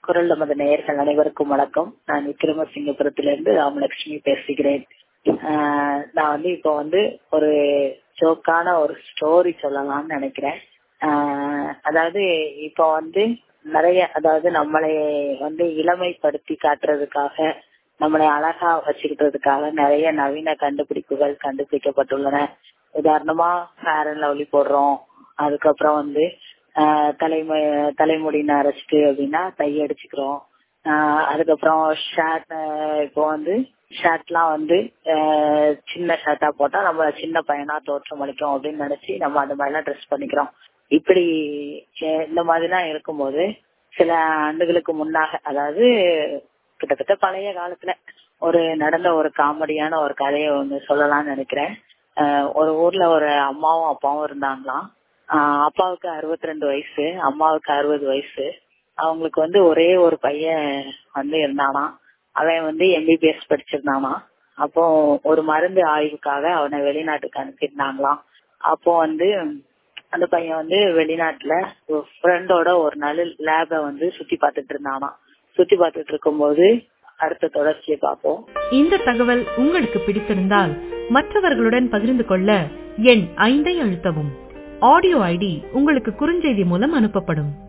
குரல் நமது நேயர்கள் அனைவருக்கும் வணக்கம் நான் விக்ரமசிங்கபுரத்திலிருந்து ராமலட்சுமி பேசுகிறேன் ஆஹ் நான் வந்து இப்போ வந்து ஒரு ஜோக்கான ஒரு ஸ்டோரி சொல்லலாம்னு நினைக்கிறேன் ஆஹ் அதாவது இப்போ வந்து நிறைய அதாவது நம்மளை வந்து இளமைப்படுத்தி காட்டுறதுக்காக நம்மளை அழகா வச்சுக்கிட்டதுக்காக நிறைய நவீன கண்டுபிடிப்புகள் கண்டுபிடிக்கப்பட்டுள்ளன உதாரணமா ஃபேர் அண்ட் லவ்லி போடுறோம் அதுக்கப்புறம் வந்து ஆஹ் தலைமு தலைமுடி நரைச்சிட்டு அப்படின்னா தை அடிச்சுக்கிறோம் ஆஹ் அதுக்கப்புறம் ஷர்ட் இப்போ வந்து ஷர்ட்லாம் வந்து ஆஹ் சின்ன ஷர்ட்டா போட்டா நம்ம சின்ன பையனா தோற்றம் அளிக்கும் அப்படின்னு நினைச்சு நம்ம அந்த மாதிரிலாம் ட்ரெஸ் பண்ணிக்கிறோம் இப்படி அஹ் இந்த மாதிரிலாம் இருக்கும்போது சில ஆண்டுகளுக்கு முன்னாக அதாவது கிட்டத்தட்ட பழைய காலத்துல ஒரு நடந்த ஒரு காமெடியான ஒரு கதையை ஒண்ணு சொல்லலாம்னு நினைக்கிறேன் ஆஹ் ஒரு ஊர்ல ஒரு அம்மாவும் அப்பாவும் இருந்தாங்களாம் ஆஹ் அப்பாவுக்கு அறுபத்தி ரெண்டு வயசு அம்மாவுக்கு அறுபது வயசு அவங்களுக்கு வந்து ஒரே ஒரு பையன் வந்து இருந்தானா அவன் வந்து எம்பிபிஎஸ் படிச்சிருந்தானா அப்போ ஒரு மருந்து ஆய்வுக்காக அவனை வெளிநாட்டுக்கு அனுப்பியிருந்தாங்களாம் அப்போ வந்து அந்த பையன் வந்து வெளிநாட்டுல ஃப்ரெண்டோட ஒரு நாள் லேப வந்து சுத்தி பார்த்துட்டு இருந்தானா சுத்தி பார்த்துட்டு இருக்கும்போது அடுத்த தொடர்ச்சியை பார்ப்போம் இந்த தகவல் உங்களுக்கு பிடித்திருந்தால் மற்றவர்களுடன் பகிர்ந்து கொள்ள எண் ஐந்தை அழுத்தவும் ஆடியோ ஐடி உங்களுக்கு குறுஞ்செய்தி மூலம் அனுப்பப்படும்